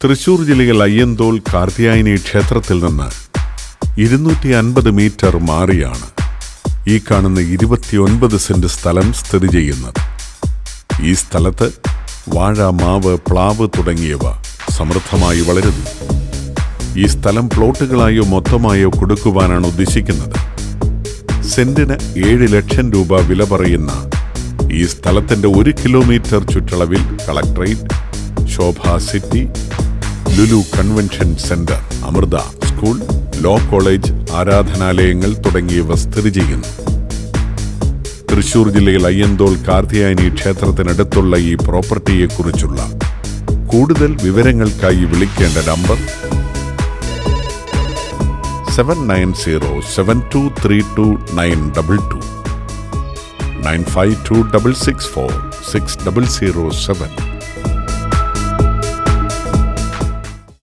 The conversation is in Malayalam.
തൃശൂർ ജില്ലയിൽ അയ്യന്തോൾ കാർത്തിയായനി ക്ഷേത്രത്തിൽ നിന്ന് ഇരുന്നൂറ്റി അൻപത് മീറ്റർ മാറിയാണ് ഈ കാണുന്ന ഇരുപത്തിയൊൻപത് സെന്റ് സ്ഥലം സ്ഥിതി ചെയ്യുന്നത് ഈ സ്ഥലത്ത് വാഴ മാവ് പ്ലാവ് തുടങ്ങിയവ സമൃദ്ധമായി വളരുന്നു ഈ സ്ഥലം പ്ലോട്ടുകളായോ മൊത്തമായോ കൊടുക്കുവാനാണ് ഉദ്ദേശിക്കുന്നത് സെന്റിന് ഏഴ് ലക്ഷം രൂപ വില പറയുന്ന ഈ സ്ഥലത്തിന്റെ ഒരു കിലോമീറ്റർ ചുറ്റളവിൽ collectorate Sobha city Lulu convention centre Amrita school law college ആരാധനാലയങ്ങൾ തുടങ്ങിയവ സ്ഥിതി ചെയ്യുന്നു തൃശൂർ ജില്ലയിൽ അയ്യന്തോൾ കാർത്തിയായനി ക്ഷേത്രത്തിനടുത്തുള്ള ഈ പ്രോപ്പർട്ടിയെക്കുറിച്ചുള്ള കൂടുതൽ വിവരങ്ങൾക്കായി വിളിക്കേണ്ട number seven nine zero seven two three two nine double two nine five two double six four six double zero seven